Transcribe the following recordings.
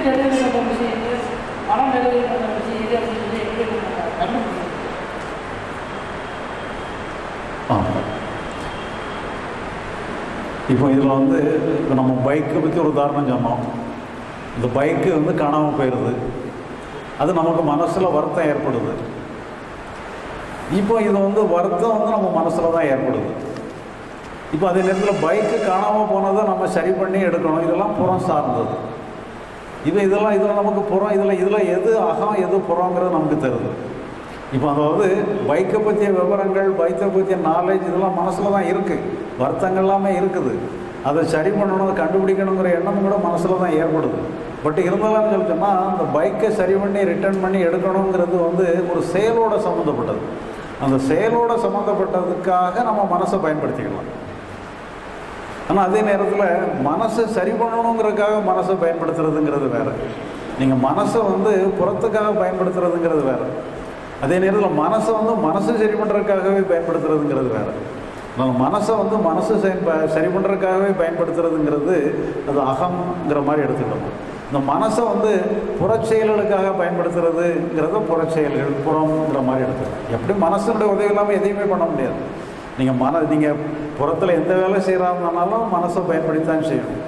நிலைநிறுத்த விஷயம் இது மனம் நிலைநிறுத்த விஷயம் இது அப்படின்னு சொல்லி எப்படி நம்ம கண்டுபிடிக்கிறது ஆமாம் இப்போ இதில் வந்து இப்போ நம்ம பைக்கை பற்றி ஒரு உதாரணம் சொன்னோம் இந்த பைக்கு வந்து காணாமல் போயிடுது அது நமக்கு மனசில் வருத்தம் ஏற்படுது இப்போ இது வந்து வருத்தம் வந்து நம்ம மனசில் தான் ஏற்படுது இப்போ அதே நேரத்தில் பைக்கு காணாமல் போனதை நம்ம சரி பண்ணி எடுக்கணும் இதெல்லாம் புறம் சார்ந்தது இப்போ இதெல்லாம் இதில் நமக்கு புறம் இதில் இதில் எது அகம் எது புறங்கிறது நமக்கு தருது இப்போ அதாவது பைக்கை பற்றிய விவரங்கள் பைக்கை பற்றிய நாலேஜ் இதெல்லாம் மனசில் தான் இருக்குது வருத்தங்கள் எல்லாமே இருக்குது அதை சரி பண்ணணும் கண்டுபிடிக்கணுங்கிற எண்ணம் கூட மனசில் தான் ஏற்படுது பட் இருந்தாலும் சொல்லி சொன்னால் அந்த பைக்கை சரி பண்ணி ரிட்டர்ன் பண்ணி எடுக்கணுங்கிறது வந்து ஒரு செயலோட சம்மந்தப்பட்டது அந்த செயலோட சம்மந்தப்பட்டதுக்காக நம்ம மனசை பயன்படுத்திக்கலாம் ஆனால் அதே நேரத்தில் மனசை சரி பண்ணணுங்கிறதுக்காக மனசை பயன்படுத்துறதுங்கிறது வேறு நீங்கள் மனசை வந்து புறத்துக்காக பயன்படுத்துறதுங்கிறது வேறு அதே நேரத்தில் மனசை வந்து மனசை சரி பண்ணுறதுக்காகவே பயன்படுத்துறதுங்கிறது வேறு நம்ம மனசை வந்து மனசு சரி ப- சரி பண்ணுறதுக்காகவே பயன்படுத்துறதுங்கிறது அது அகங்கிற மாதிரி எடுத்துக்கணும் இந்த மனசை வந்து புறச்செயல்களுக்காக பயன்படுத்துறதுங்கிறத புறச்செயல்கள் புறங்கிற மாதிரி எடுத்துக்கணும் எப்படி மனசனுடைய உதவி இல்லாமல் எதையுமே பண்ண முடியாது நீங்கள் மன நீங்கள் புறத்தில் எந்த வேலை செய்கிறாங்கனாலும் மனசை பயன்படுத்தி தான் செய்யணும்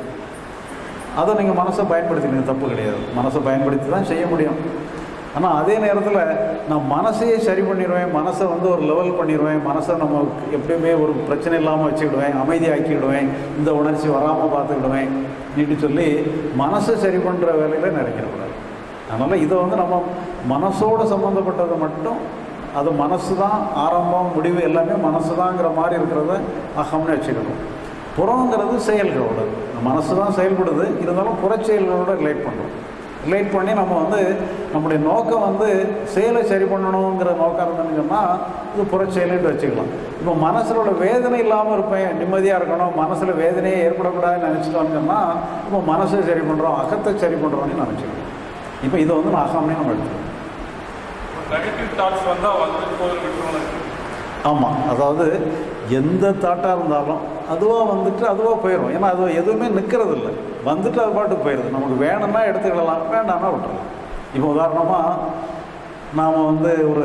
அதை நீங்கள் மனசை பயன்படுத்திக்கணும் தப்பு கிடையாது மனசை பயன்படுத்தி தான் செய்ய முடியும் ஆனால் அதே நேரத்தில் நான் மனசையே சரி பண்ணிடுவேன் மனசை வந்து ஒரு லெவல் பண்ணிடுவேன் மனசை நம்ம எப்பயுமே ஒரு பிரச்சனை இல்லாமல் வச்சுக்கிடுவேன் அமைதியாக்கிடுவேன் இந்த உணர்ச்சி வராமல் பார்த்துக்கிடுவேன் நீட்டு சொல்லி மனசை சரி பண்ணுற வேலையில் நினைக்கிறக்கூடாது அதனால் இதை வந்து நம்ம மனசோடு சம்மந்தப்பட்டதை மட்டும் அது மனசு தான் ஆரம்பம் முடிவு எல்லாமே மனசு தாங்கிற மாதிரி இருக்கிறத அகம்னு வச்சுக்கணும் புறங்கிறது செயல்களோட மனசு தான் செயல்படுது இருந்தாலும் புறச்செயல்களோட ரிலேட் பண்ணுறோம் ரிலேட் பண்ணி நம்ம வந்து நம்முடைய நோக்கம் வந்து செயலை சரி பண்ணணுங்கிற நோக்கம் இருந்ததுன்னு சொன்னால் இது புறச்செயலுன்னு வச்சுக்கலாம் இப்போ மனசில் உள்ள வேதனை இல்லாமல் இருப்பேன் நிம்மதியாக இருக்கணும் மனசில் வேதனையே ஏற்படக்கூடாதுன்னு நினச்சிட்டோம்னு சொன்னால் இப்போ மனசை சரி பண்ணுறோம் அகத்தை சரி பண்ணுறோம்னு நினச்சிக்கலாம் இப்போ இதை வந்து நான் அகம்னே நம்ம எடுத்துக்கலாம் நெகட்டிவ் தாட்ஸ் வந்தால் வந்து போது விட்டுருவோம் ஆமாம் அதாவது எந்த தாட்டாக இருந்தாலும் அதுவாக வந்துட்டு அதுவாக போயிடும் ஏன்னா அது எதுவுமே நிற்கிறது இல்லை வந்துட்டு அது பாட்டுக்கு போயிடுது நமக்கு வேணும்னா எடுத்துக்கிடலாம் வேண்டாம்னா விட்டுறலாம் இப்போ உதாரணமாக நாம் வந்து ஒரு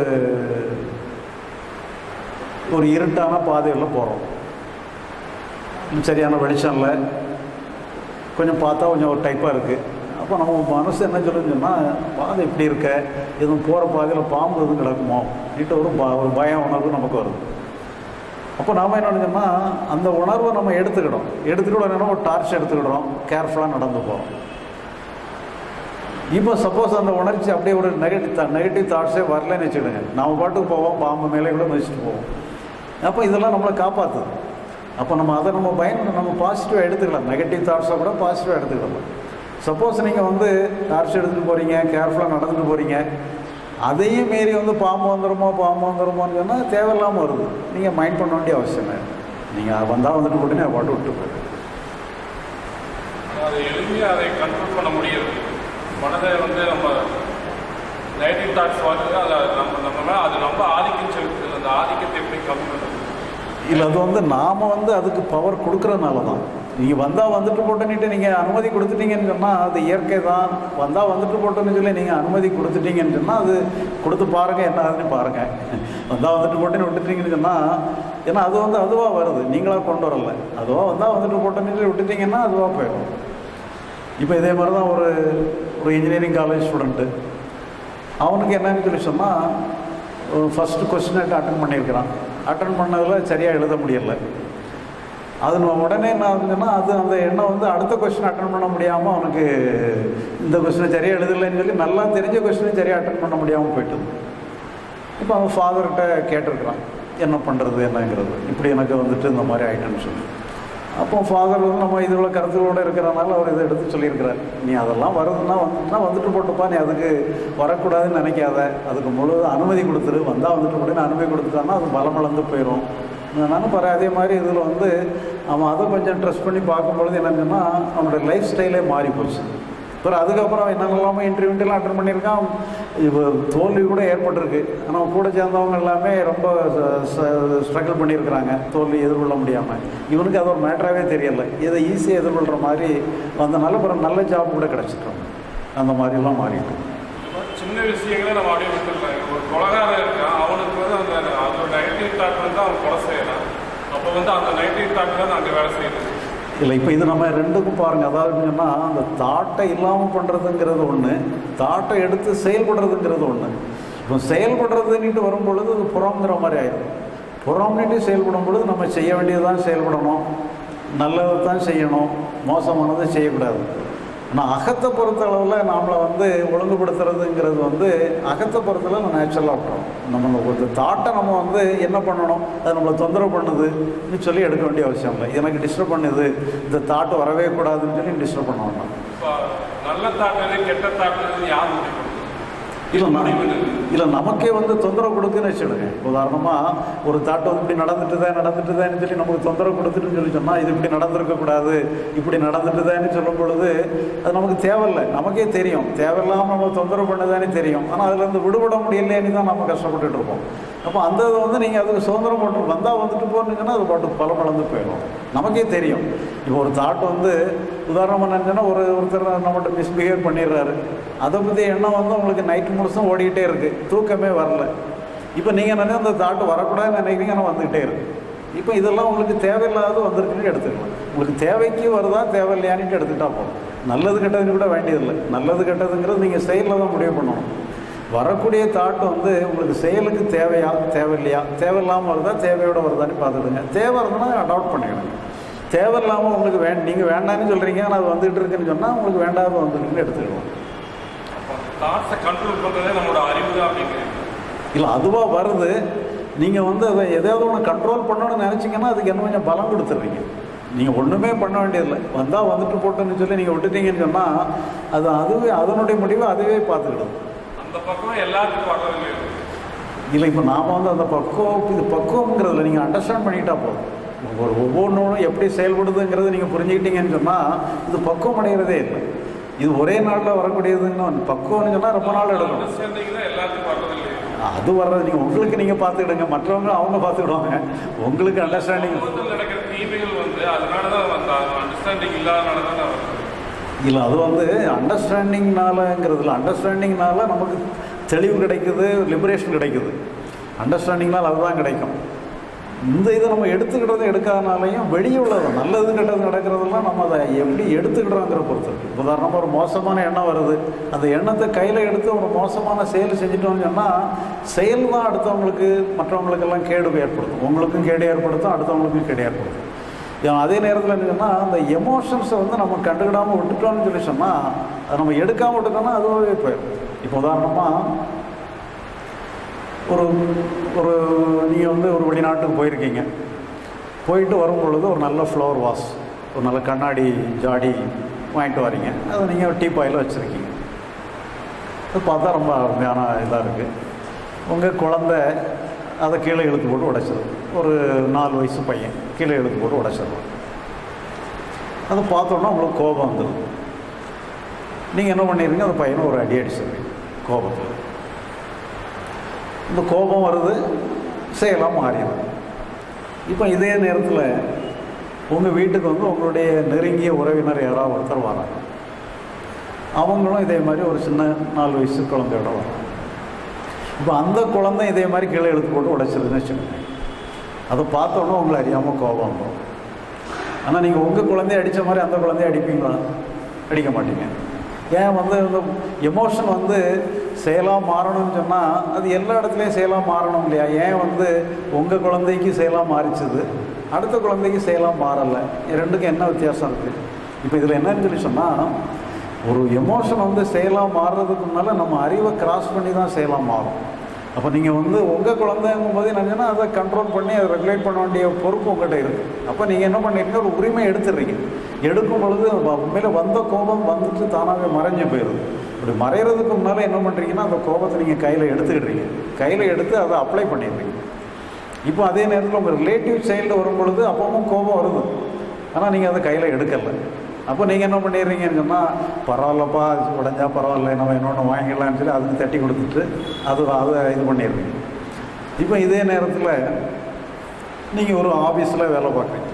ஒரு இருட்டான பாதையில் போகிறோம் சரியான வெளிச்சம் இல்லை கொஞ்சம் பார்த்தா கொஞ்சம் ஒரு டைப்பாக இருக்குது அப்போ நம்ம மனசு என்ன சொல்லுன்னு சொன்னால் பாதை இப்படி இருக்க எதுவும் போகிற பாதையில் பாம்பு எதுவும் கிடக்குமோ நீட்டு ஒரு ப ஒரு பய உணர்வு நமக்கு வருது அப்போ நாம் என்ன சொன்னால் அந்த உணர்வை நம்ம எடுத்துக்கிடும் எடுத்துக்கிட என்னன்னா ஒரு டார்ச் எடுத்துக்கிடுறோம் கேர்ஃபுல்லாக நடந்து போகிறோம் இப்போ சப்போஸ் அந்த உணர்ச்சி அப்படியே ஒரு நெகட்டிவ் நெகட்டிவ் தாட்ஸே வரலன்னு வச்சுக்கிடுங்க நம்ம பாட்டுக்கு போவோம் பாம்பு மேலே கூட மிதிச்சுட்டு போவோம் அப்போ இதெல்லாம் நம்மளை காப்பாற்றுது அப்போ நம்ம அதை நம்ம பயன் நம்ம பாசிட்டிவாக எடுத்துக்கலாம் நெகட்டிவ் தாட்ஸை கூட பாசிட்டிவாக எடுத்துக்கலாம் சப்போஸ் நீங்கள் வந்து டார்ச் எடுத்துகிட்டு போகிறீங்க கேர்ஃபுல்லாக நடந்துட்டு போகிறீங்க அதையும் மீறி வந்து பாம்பு வந்துருமோ பாம்பு வந்துருமோன்னு சொன்னால் தேவையில்லாமல் வருது நீங்கள் மைண்ட் பண்ண வேண்டிய அவசியம் இல்லை நீங்கள் வந்தால் வந்துட்டு போட்டு அதை பாட்டு விட்டு போயிடு அதை எளிமையாக அதை கண்ட்ரோல் பண்ண முடியும் மனதை வந்து நம்ம நெகட்டிவ் தாட்ஸ் வருது அதை நம்ம நம்ம மேலே அது ரொம்ப ஆதிக்கம் செலுத்துது அந்த ஆதிக்கத்தை எப்படி கம்மி பண்ணுறது இல்லை அது வந்து நாம் வந்து அதுக்கு பவர் கொடுக்குறதுனால தான் நீங்கள் வந்தால் வந்துட்டு போட்டுன்னுட்டு நீங்கள் அனுமதி கொடுத்துட்டீங்கன்னு சொன்னால் அது இயற்கை தான் வந்தால் வந்துட்டு போட்டோன்னு சொல்லி நீங்கள் அனுமதி கொடுத்துட்டீங்கன்னு சொன்னால் அது கொடுத்து பாருங்கள் என்ன ஆகுதுன்னு பாருங்கள் வந்தால் வந்துட்டு போட்டுன்னு விட்டுட்டீங்கன்னு சொன்னால் ஏன்னா அது வந்து அதுவாக வருது நீங்களாக கொண்டு வரல அதுவாக வந்தால் வந்துட்டு போட்டோன்னு சொல்லி விட்டுட்டீங்கன்னா அதுவாக போயிடும் இப்போ இதே மாதிரி தான் ஒரு ஒரு இன்ஜினியரிங் காலேஜ் ஸ்டூடெண்ட்டு அவனுக்கு என்னன்னு சொல்லி சொன்னால் ஃபஸ்ட்டு கொஸ்டின் அட்டன் பண்ணியிருக்கிறான் அட்டன் பண்ணதில் சரியாக எழுத முடியல அது நம்ம உடனே என்ன ஆகுதுன்னா அது அந்த எண்ணம் வந்து அடுத்த கொஸ்டின் அட்டன் பண்ண முடியாமல் அவனுக்கு இந்த கொஸ்டினை சரியாக எழுதலைன்னு சொல்லி நல்லா தெரிஞ்ச கொஸ்டினை சரியாக அட்டன் பண்ண முடியாமல் போயிட்டுது இப்போ அவன் ஃபாதர்கிட்ட கேட்டிருக்கிறான் என்ன பண்ணுறது என்னங்கிறது இப்படி எனக்கு வந்துட்டு இந்த மாதிரி ஆயிட்டுன்னு சொல்லி அப்போ ஃபாதர் வந்து நம்ம இதில் கருத்துகளோடு இருக்கிறனால அவர் இதை எடுத்து சொல்லியிருக்கிறார் நீ அதெல்லாம் வருதுன்னா வந்துட்டுனா வந்துட்டு போட்டுப்பா நீ அதுக்கு வரக்கூடாதுன்னு நினைக்காத அதுக்கு முழு அனுமதி கொடுத்துரு வந்தால் வந்துட்டு போட்டு அனுமதி கொடுத்துட்டான்னா அது பலமளந்து போயிடும் அதனால பாரு அதே மாதிரி இதில் வந்து அவன் அதை கொஞ்சம் ட்ரெஸ் பண்ணி பார்க்கும்பொழுது என்னங்கன்னா அவனோட லைஃப் ஸ்டைலே மாறி போச்சு அப்புறம் அதுக்கப்புறம் என்னென்னலாமோ இன்டர்வியூட்டெல்லாம் அட்டன் பண்ணியிருக்கான் இப்போ தோல்வி கூட ஏற்பட்டிருக்கு ஆனால் கூட சேர்ந்தவங்க எல்லாமே ரொம்ப ஸ்ட்ரகிள் பண்ணியிருக்கிறாங்க தோல்வி எதிர்கொள்ள முடியாமல் இவனுக்கு அது ஒரு மேட்டராகவே தெரியல இதை ஈஸியாக எதிர்கொள்கிற மாதிரி வந்தனால அப்புறம் நல்ல ஜாப் கூட கிடச்சிட்டோம் அந்த மாதிரிலாம் மாறிட்டோம் இந்த மாதிரி சின்ன விஷயங்களை நம்ம அப்படியே விட்டுருக்காங்க ஒரு கொலகாரம் இருக்கான் அவனுக்கு வந்து அந்த அதோட நைன்டீன் தாட் வந்து அவன் கொலை செய்யறான் அப்போ வந்து அந்த நைன்டீன் தாட் தான் அங்கே வேலை செய்யுது இல்லை இப்போ இது நம்ம ரெண்டுக்கும் பாருங்கள் அதாவது என்னன்னா அந்த தாட்டை இல்லாமல் பண்ணுறதுங்கிறது ஒன்று தாட்டை எடுத்து செயல்படுறதுங்கிறது ஒன்று இப்போ செயல்படுறதுன்னுட்டு வரும் பொழுது அது புறங்கிற மாதிரி ஆயிடும் புறம்னுட்டு செயல்படும் பொழுது நம்ம செய்ய வேண்டியதுதான் செயல்படணும் நல்லதை தான் செய்யணும் மோசமானதை செய்யக்கூடாது ஆனால் அகத்தை பொறுத்த அளவில் நாமளை வந்து ஒழுங்குபடுத்துறதுங்கிறது வந்து அகத்தை பொறுத்தளவு நம்ம நேச்சுரலாக விட்டுறோம் நம்ம இந்த ஒரு தாட்டை நம்ம வந்து என்ன பண்ணணும் அது நம்மளை தொந்தரவு பண்ணுதுன்னு சொல்லி எடுக்க வேண்டிய அவசியம் இல்லை எனக்கு டிஸ்டர்ப் பண்ணுது இந்த தாட் வரவே கூடாதுன்னு சொல்லி டிஸ்டர்ப் பண்ண வேண்டாம் இப்போ நல்ல தாட்டு கெட்ட தாட்டு யார் முடிவு பண்ணுறது? இல்லை நான் முடிவு பண்ணுது. இல்லை நமக்கே வந்து தொந்தரவு கொடுக்குன்னு வச்சுடுங்க உதாரணமாக ஒரு தாட்டு வந்து இப்படி நடந்துட்டுதான் நடந்துட்டுதான்னு சொல்லி நமக்கு தொந்தரவு கொடுத்துட்டுன்னு சொல்லி சொன்னால் இது இப்படி நடந்திருக்கக்கூடாது இப்படி நடந்துட்டுதான்னு சொல்லும் பொழுது அது நமக்கு தேவையில்லை நமக்கே தெரியும் தேவையில்லாமல் நம்ம தொந்தரவு பண்ணதானே தெரியும் ஆனால் அதுலேருந்து விடுபட முடியலைன்னு தான் நம்ம கஷ்டப்பட்டுட்டு இருப்போம் அப்போ அந்த இதை வந்து நீங்கள் அதுக்கு சுதந்திரம் போட்டு வந்தால் வந்துட்டு போனீங்கன்னா அது பாட்டு பல மளந்து போயிடும் நமக்கே தெரியும் இப்போ ஒரு தாட் வந்து உதாரணமாக நினச்சோன்னா ஒரு ஒருத்தர் நம்மகிட்ட மிஸ்பிஹேவ் பண்ணிடுறாரு அதை பற்றி எண்ணம் வந்து உங்களுக்கு நைட் முழுசும் ஓடிக்கிட்டே இருக்குது தூக்கமே வரல இப்போ நீங்கள் நினைச்சா அந்த தாட்டு வரக்கூடாதுன்னு நினைக்கிறீங்க ஆனால் வந்துக்கிட்டே இருக்கு இப்போ இதெல்லாம் உங்களுக்கு தேவையில்லாத வந்திருக்குன்னு எடுத்துக்கலாம் உங்களுக்கு தேவைக்கு வருதா தேவையில்லையான்னு எடுத்துக்கிட்டா போதும் நல்லது கெட்டதுன்னு கூட வேண்டியதில்லை நல்லது கெட்டதுங்கிறது நீங்கள் செயலில் தான் முடிவு பண்ணணும் வரக்கூடிய தாட் வந்து உங்களுக்கு செயலுக்கு தேவையா தேவையில்லையா தேவையில்லாமல் வருதா தேவையோட வருதான்னு பார்த்துடுங்க தேவை இருந்ததுன்னா அடாப்ட் பண்ணிக்கணும் தேவையில்லாமல் உங்களுக்கு வே நீங்கள் வேண்டாம்னு சொல்கிறீங்க ஆனால் அது வந்துகிட்டு இருக்குன்னு சொன்னால் உங்களுக்கு வேண்டாத வந்துருக்குன்னு எடுத்துக்கலாம் தாட்ஸை கண்ட்ரோல் பண்ணுறதே நம்மளோட அறிவு தான் அப்படிங்கிறீங்க இல்லை அதுவாக வருது நீங்கள் வந்து அதை எதாவது ஒன்று கண்ட்ரோல் பண்ணணும்னு நினச்சிங்கன்னா அதுக்கு என்ன கொஞ்சம் பலம் கொடுத்துட்றீங்க நீங்கள் ஒன்றுமே பண்ண வேண்டியதில்லை வந்தால் வந்துட்டு போட்டோன்னு சொல்லி நீங்கள் விட்டுட்டீங்கன்னு சொன்னால் அது அதுவே அதனுடைய முடிவை அதுவே பார்த்துக்கிடும் அந்த பக்கம் எல்லாத்துக்கும் வர்றது இல்லை இல்லை இப்போ நாம் வந்து அந்த பக்குவம் இது பக்குவம்ங்கிறதுல நீங்கள் அண்டர்ஸ்டாண்ட் பண்ணிக்கிட்டா போதும் ஒரு ஒவ்வொன்றும் எப்படி செயல்படுதுங்கிறத நீங்கள் புரிஞ்சுக்கிட்டீங்கன்னு சொன்னால் இது பக்குவம் அடைகிறதே இல்லை இது ஒரே நாளில் வரக்கூடியதுன்னு பக்குவம்னு சொன்னால் ரொம்ப நாள் எடுக்கும் அண்டர்ஸ்டாண்டிங் தான் எல்லாத்துக்கும் வர்றது இல்லை அது வர்றது நீங்கள் உங்களுக்கு நீங்கள் பார்த்துக்கிடுங்க மற்றவங்க அவங்க பார்த்துக்கிடுவாங்க உங்களுக்கு அண்டர்ஸ்டாண்டிங் சமூகத்தில் நடக்கிற தீமைகள் வந்து அதனால தான் அந்த அண்டர்ஸ்டாண்டிங் இல்லாதனால தான் நான் வருது இல்லை அது வந்து அண்டர்ஸ்டாண்டிங்னாலங்கிறதுல அண்டர்ஸ்டாண்டிங்னால நமக்கு தெளிவு கிடைக்குது லிபரேஷன் கிடைக்குது அண்டர்ஸ்டாண்டிங்னால் அதுதான் கிடைக்கும் இந்த இதை நம்ம எடுத்துக்கிட்டது எடுக்காதனாலையும் வெளியே உள்ளது நல்லது கெட்டது நடக்கிறதெல்லாம் நம்ம அதை எப்படி எடுத்துக்கிட்டோங்கிற பொறுத்து இருக்கு. உதாரணமாக ஒரு மோசமான எண்ணம் வருது அந்த எண்ணத்தை கையில் எடுத்து ஒரு மோசமான செயல் செஞ்சிட்டோம்னு சொன்னால் செயல் தான் அடுத்தவங்களுக்கு மற்றவங்களுக்கெல்லாம் கேடு ஏற்படுத்தும் உங்களுக்கும் கேடு ஏற்படுத்தும் அடுத்தவங்களுக்கும் கேடு ஏற்படுத்தும் ஏன் அதே நேரத்தில் என்னன்னா அந்த எமோஷன்ஸை வந்து நம்ம கண்டுக்கிடாமல் விட்டுட்டோம்னு சொல்லி சொன்னால் அதை நம்ம எடுக்காமல் விட்டுட்டோம்னா அதுவாகவே போயிடும் இப்போ உதாரணமாக ஒரு ஒரு நீங்கள் வந்து ஒரு வெளிநாட்டுக்கு போயிருக்கீங்க போயிட்டு வரும் பொழுது ஒரு நல்ல ஃப்ளவர் வாஸ் ஒரு நல்ல கண்ணாடி ஜாடி வாங்கிட்டு வரீங்க அதை நீங்கள் டீ பாயில் வச்சுருக்கீங்க அது பார்த்தா ரொம்ப அருமையான இதாக இருக்குது உங்கள் குழந்தை அதை கீழே இழுத்து போட்டு உடைச்சிடும் ஒரு நாலு வயசு பையன் கீழே இழுத்து போட்டு உடைச்சிடுறான் அதை பார்த்தோன்னா உங்களுக்கு கோபம் வந்துடும் நீங்கள் என்ன பண்ணிடுறீங்க அந்த பையனை ஒரு அடி அடிச்சிடுறீங்க கோபத்தில் இந்த கோபம் வருது செயலாக மாறிடும் இப்போ இதே நேரத்தில் உங்கள் வீட்டுக்கு வந்து உங்களுடைய நெருங்கிய உறவினர் யாராவது ஒருத்தர் வராங்க அவங்களும் இதே மாதிரி ஒரு சின்ன நாலு வயசு குழந்தையோட வராங்க இப்போ அந்த குழந்தை இதே மாதிரி கீழே எழுத்து போட்டு உடைச்சிருதுன்னு வச்சுக்கோங்க அதை பார்த்தோன்னே உங்களை அறியாமல் கோபம் வந்துடும் ஆனால் நீங்கள் உங்கள் குழந்தைய அடித்த மாதிரி அந்த குழந்தைய அடிப்பீங்களா அடிக்க மாட்டீங்க ஏன் வந்து இந்த எமோஷன் வந்து செயலாக மாறணும்னு சொன்னால் அது எல்லா இடத்துலையும் செயலாக மாறணும் இல்லையா ஏன் வந்து உங்கள் குழந்தைக்கு செயலாக மாறிச்சுது அடுத்த குழந்தைக்கு செயலாக மாறலை ரெண்டுக்கும் என்ன வித்தியாசம் இருக்குது இப்போ இதில் என்னன்னு சொல்லி சொன்னால் ஒரு எமோஷன் வந்து செயலாக மாறுறதுக்கு முன்னால் நம்ம அறிவை கிராஸ் பண்ணி தான் செயலாக மாறும் அப்போ நீங்கள் வந்து உங்கள் குழந்தைங்கும் போது என்னங்கன்னா அதை கண்ட்ரோல் பண்ணி அதை ரெகுலேட் பண்ண வேண்டிய பொறுப்பு உங்கள்கிட்ட இருக்குது அப்போ நீங்கள் என்ன பண்ணிருக்கீங்க ஒரு உரிமை எடுத்துடுறீங்க எடுக்கும் பொழுது வ- உண்மையில வந்த கோபம் வந்துட்டு தானாகவே மறைஞ்சு போயிடுது இப்படி மறைகிறதுக்கு முன்னால் என்ன பண்ணுறீங்கன்னா அந்த கோபத்தை நீங்கள் கையில் எடுத்துக்கிடுறீங்க கையில் எடுத்து அதை அப்ளை பண்ணிடுறீங்க இப்போ அதே நேரத்தில் உங்கள் ரிலேட்டிவ் சைல்டு வரும் பொழுது அப்பவும் கோபம் வருது ஆனால் நீங்கள் அதை கையில் எடுக்கலை அப்போ நீங்கள் என்ன பண்ணிடுறீங்கன்னு சொன்னால் பரவாயில்லப்பா உடஞ்சா பரவாயில்ல நம்ம இன்னொன்று வாங்கிடலாம்னு சொல்லி அதுக்கு தட்டி கொடுத்துட்டு அது அதை இது பண்ணிடுறீங்க இப்போ இதே நேரத்தில் நீங்கள் ஒரு ஆஃபீஸில் வேலை பார்க்குறீங்க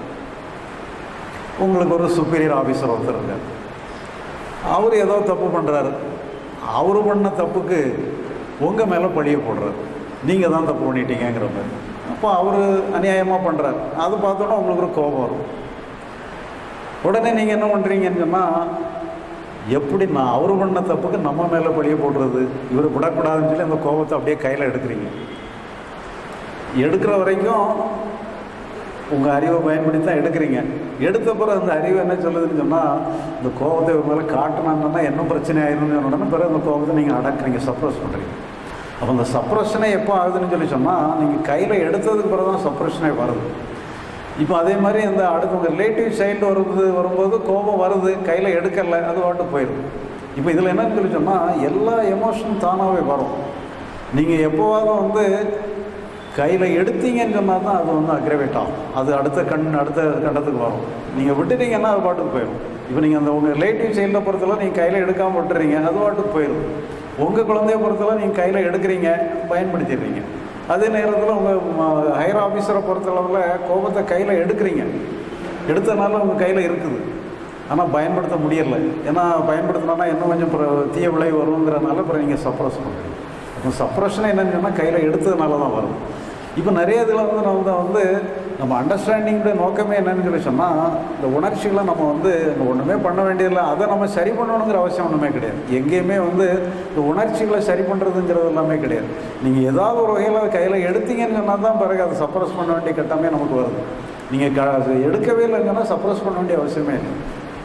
உங்களுக்கு ஒரு சுப்பீரியர் ஆஃபீஸர் ஒருத்தர் இருக்கார் அவர் ஏதோ தப்பு பண்ணுறாரு அவர் பண்ண தப்புக்கு உங்கள் மேலே பழிய போடுறார் நீங்கள் தான் தப்பு பண்ணிட்டீங்கிற மாதிரி அப்போ அவர் அநியாயமாக பண்ணுறார் அது பார்த்தோன்னா உங்களுக்கு ஒரு கோபம் வரும் உடனே நீங்கள் என்ன பண்ணுறீங்கன்னு சொன்னால் எப்படி நான் அவர் பண்ண தப்புக்கு நம்ம மேலே பழிய போடுறது இவர் விடக்கூடாதுன்னு சொல்லி அந்த கோபத்தை அப்படியே கையில் எடுக்கிறீங்க எடுக்கிற வரைக்கும் உங்கள் அறிவை பயன்படுத்தி தான் எடுக்கிறீங்க எடுத்த பிறகு அந்த அறிவு என்ன சொல்லுதுன்னு சொன்னால் இந்த கோபத்தை இவர் மேலே காட்டினாங்கன்னா என்ன பிரச்சனை ஆயிரும்னு உடனே பிறகு அந்த கோபத்தை நீங்கள் அடக்குறீங்க சப்ரஸ் பண்ணுறீங்க அப்போ அந்த சப்ரஷனே எப்போ ஆகுதுன்னு சொல்லி சொன்னால் நீங்கள் கையில் எடுத்ததுக்கு பிறகு தான் சப்ரஷனே வருது இப்போ அதே மாதிரி இந்த அடுத்து உங்கள் ரிலேட்டிவ் சைல்டு வருது வரும்போது கோபம் வருது கையில் எடுக்கலை அது வாட்டு போயிடும் இப்போ இதில் என்னன்னு சொல்லி சொன்னால் எல்லா எமோஷனும் தானாகவே வரும் நீங்கள் எப்போவாவது வந்து கையில் எடுத்தீங்கன்னு சொன்னால் தான் அது வந்து அக்ரவேட் ஆகும் அது அடுத்த கண் அடுத்த கட்டத்துக்கு வரும் நீங்கள் விட்டுட்டீங்கன்னா அது பாட்டுக்கு போயிடும் இப்போ நீங்கள் அந்த உங்கள் ரிலேட்டிவ் சைல்டை பொறுத்தவரை நீங்கள் கையில் எடுக்காமல் விட்டுறீங்க அது பாட்டுக்கு போயிடும் உங்கள் குழந்தைய பொறுத்தவரை நீங்கள் கையில் எடுக்கிறீங்க பயன்படுத்திடுறீங்க அதே நேரத்தில் உங்கள் ஹையர் ஆஃபீஸரை பொறுத்தளவில் கோபத்தை கையில் எடுக்கிறீங்க எடுத்தனால உங்கள் கையில் இருக்குது ஆனால் பயன்படுத்த முடியலை ஏன்னா பயன்படுத்தினா இன்னும் கொஞ்சம் பிற- தீய விளைவு வருங்கிறனால அப்புறம் நீங்கள் சப்ரஸ் பண்ணுறீங்க அப்போ சப்ரஷன் என்னன்னு சொன்னால் கையில் எடுத்ததுனால தான் வரும் இப்போ நிறைய இதில் வந்து நம்ம தான் வந்து நம்ம அண்டர்ஸ்டாண்டிங்கோட நோக்கமே என்னன்னு சொல்லி சொன்னால் இந்த உணர்ச்சிகளை நம்ம வந்து இங்க ஒன்றுமே பண்ண வேண்டியதில்லை அதை நம்ம சரி பண்ணணுங்கிற அவசியம் ஒன்றுமே கிடையாது எங்கேயுமே வந்து இந்த உணர்ச்சிகளை சரி பண்ணுறதுங்கிறது எல்லாமே கிடையாது நீங்கள் ஏதாவது ஒரு வகையில் அதை கையில் எடுத்தீங்கன்னு சொன்னால் தான் பிறகு அதை சப்ரஸ் பண்ண வேண்டிய கட்டமே நமக்கு வருது நீங்கள் க அது எடுக்கவே இல்லைங்கன்னா சப்ரஸ் பண்ண வேண்டிய அவசியமே இல்லை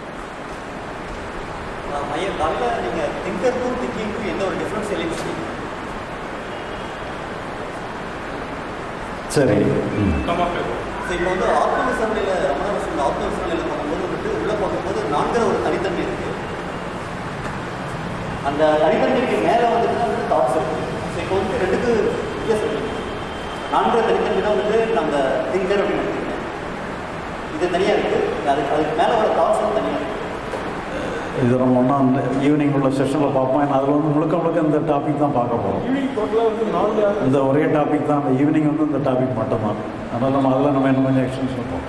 ஐயா காலையில் நீங்கள் திங்கருக்கும் திங்கிங்க்கும் எந்த ஒரு டிஃப்ரென்ஸ் இல்லைன்னு சொன்னீங்க சரி ம் சுத்தமாக பேசும் ஸோ இப்போ வந்து ஆத்ம விசாரணையில் ரமண விசாரணை ஆத்ம விசாரணையில் பார்க்கும்போது வந்துட்டு உள்ளே பார்க்கும்போது நான்கிற ஒரு தனித்தன்மை இருக்குது அந்த தனித்தன்மைக்கு மேலே வந்துட்டு தான் வந்து தாட்ஸ் இருக்குது ஸோ இப்போ வந்து ரெண்டுக்கு வித்தியாசம் இருக்கு நான்கிற தனித்தன்மை தான் வந்துட்டு நம்ம திங்கர் அப்படின்னு எடுத்துக்கிறேன் இது தனியாக இருக்குது அதுக்கு அதுக்கு மேலே வர தாட்ஸும் தனியாக இருக்குது இது நம்ம ஒன்றா அந்த ஈவினிங் உள்ள செஷனில் பார்ப்போம் ஏன்னா அதில் வந்து முழுக்க முழுக்க இந்த டாபிக் தான் பார்க்க போகிறோம் ஈவினிங் டோட்டலாக வந்து நாலு இந்த ஒரே டாபிக் தான் அந்த ஈவினிங் வந்து இந்த டாபிக் மட்டும்தான் அதனால் நம்ம அதில் நம்ம இன்னும் கொஞ்சம் எக்ஸ்டென்ஸ் வைப்போம்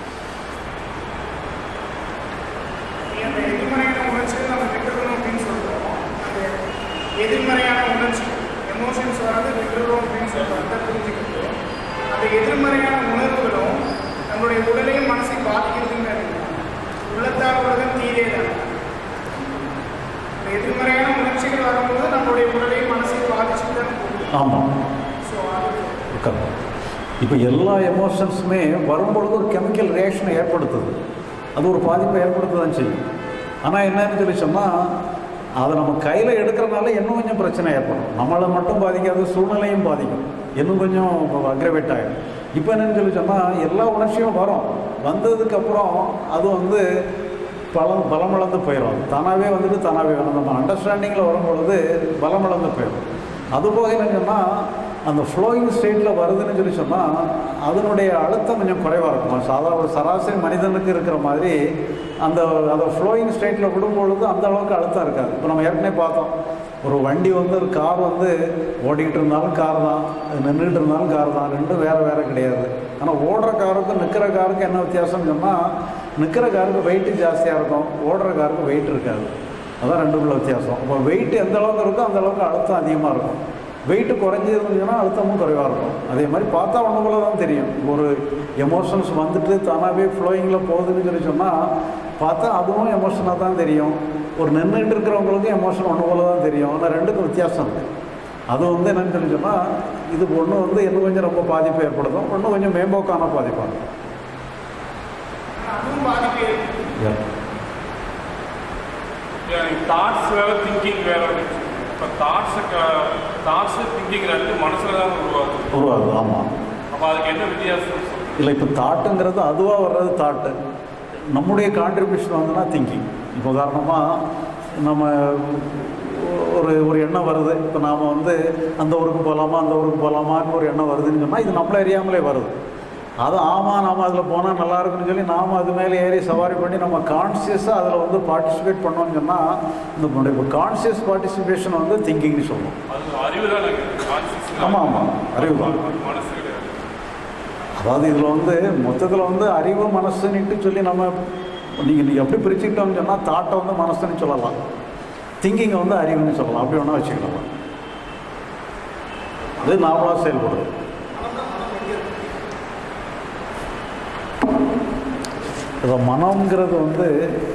அந்த எதிர்மறையான உணர்ச்சிகள் நம்ம விட்டுறோம் அப்படின்னு சொல்கிறோம் அந்த எதிர்மறையான உணர்ச்சி எமோஷன்ஸ் வராது விட்டுறோம் அப்படின்னு சொல்கிறோம் அதை புரிஞ்சுக்கிட்டு அந்த எதிர்மறையான உணர்வுகளும் நம்மளுடைய உடலையும் மனசையும் பாதிக்கிறதுன்னு உள்ளத்தால் உலகம் தீரே தான் இந்த எதிர்மறையான உணர்ச்சிகள் வரும்போது நம்மளுடைய உடலையும் மனசையும் பாதிச்சுட்டு தான் போகுது ஆமாம் ஸோ அது கரெக்ட் இப்போ எல்லா எமோஷன்ஸுமே வரும்பொழுது ஒரு கெமிக்கல் ரியாக்ஷனை ஏற்படுத்துது அது ஒரு பாதிப்பை ஏற்படுத்த தான் செய்யும் ஆனால் என்னன்னு சொல்லி சொன்னால் அதை நம்ம கையில் எடுக்கிறனால இன்னும் கொஞ்சம் பிரச்சனை ஏற்படும் நம்மளை மட்டும் பாதிக்காது சூழ்நிலையும் பாதிக்கும் இன்னும் கொஞ்சம் அக்ரவேட் ஆகிடும் இப்போ என்னன்னு சொல்லி சொன்னால் எல்லா உணர்ச்சியும் வரும் வந்ததுக்கப்புறம் அது வந்து பலம் பலமிழந்து போயிடும் தானாகவே வந்துட்டு தானாகவே வரும் நம்ம அண்டர்ஸ்டாண்டிங்கில் வரும்பொழுது பலமிழந்து போயிடும் அதுபோக என்னங்கன்னா அந்த ஃப்ளோயிங் ஸ்டேட்டில் வருதுன்னு சொல்லி சொன்னால் அதனுடைய அழுத்தம் கொஞ்சம் குறைவாக இருக்கும் சாதாரண ஒரு சராசரி மனிதனுக்கு இருக்கிற மாதிரி அந்த அதை ஃப்ளோயிங் ஸ்டேட்டில் விடும்பொழுது அந்த அளவுக்கு அழுத்தம் இருக்காது இப்போ நம்ம ஏற்கனவே பார்த்தோம் ஒரு வண்டி வந்து ஒரு கார் வந்து ஓடிக்கிட்டு இருந்தாலும் கார் தான் நின்றுட்டு இருந்தாலும் கார் தான் ரெண்டும் வேறு வேறு கிடையாது ஆனால் ஓடுற காருக்கும் நிற்கிற காருக்கும் என்ன வித்தியாசம்னு சொன்னால் நிற்கிற காருக்கு வெயிட்டு ஜாஸ்தியாக இருக்கும் ஓடுற காருக்கு வெயிட் இருக்காது அதான் ரெண்டுக்குள்ள வித்தியாசம் இப்போ வெயிட் எந்த அளவுக்கு இருக்கோ அந்த அளவுக்கு அழுத்தம் அதிகமாக இருக்கும் வெயிட் குறைஞ்சிருந்துச்சுன்னா அழுத்தமும் குறைவாக இருக்கும் அதே மாதிரி பார்த்தா ஒன்று போல தான் தெரியும் ஒரு எமோஷன்ஸ் வந்துட்டு தானாகவே ஃப்ளோயிங்கில் போகுதுன்னு சொல்லி சொன்னால் பார்த்தா அதுவும் எமோஷனாக தான் தெரியும் ஒரு நின்றுட்டு இருக்கிறவங்களுக்கும் எமோஷன் ஒன்று போல தான் தெரியும் ஆனால் ரெண்டுக்கும் வித்தியாசம் இருக்குது அது வந்து என்னன்னு சொல்லி சொன்னால் இது ஒன்று வந்து இன்னும் கொஞ்சம் ரொம்ப பாதிப்பு ஏற்படுத்தும் ஒன்று கொஞ்சம் மேம்போக்கான பாதிப்பாக இருக்கும் அதுவும் பாதிப்பு ஏற்படுத்தும். தாட்ஸ் வேற திங்கிங் வேற இப்போ தாட்ஸு தாட்ஸு திங்கிங் ரெண்டு மனசில் தான் உருவாகுது உருவாகுது ஆமாம் அப்போ அதுக்கு என்ன வித்தியாசம் இல்லை இப்போ தாட்டுங்கிறது அதுவாக வர்றது தாட்டு நம்முடைய கான்ட்ரிபியூஷன் வந்துன்னா திங்கிங் இப்போ உதாரணமாக நம்ம ஒரு ஒரு எண்ணம் வருது இப்போ நாம் வந்து அந்த ஊருக்கு போகலாமா அந்த ஊருக்கு போகலாமான்னு ஒரு எண்ணம் வருதுன்னு சொன்னால் இது நம்மளை அறியாமலே வருது அது ஆமாம் நாம் அதில் போனால் நல்லா இருக்குன்னு சொல்லி நாம் அது மேலே ஏறி சவாரி பண்ணி நம்ம கான்சியஸாக அதில் வந்து பார்ட்டிசிபேட் பண்ணோம்னு சொன்னால் இந்த இப்போ கான்சியஸ் பார்ட்டிசிபேஷன் வந்து திங்கிங்னு சொல்லுவோம் அது அறிவு தான் கான்சியஸ் ஆமாம் ஆமாம் அறிவு தான் மனசு கிடையாது அதாவது இதில் வந்து மொத்தத்தில் வந்து அறிவு மனசுன்னுட்டு சொல்லி நம்ம நீங்கள் நீங்கள் எப்படி பிரிச்சுக்கிட்டோம்னு சொன்னால் தாட்டை வந்து மனசுன்னு சொல்லலாம் திங்கிங்கை வந்து அறிவுன்னு சொல்லலாம் அப்படி ஒன்றா வச்சுக்கலாம் அது நார்மலாக செயல்படுது இப்போ மனம்ங்கிறது வந்து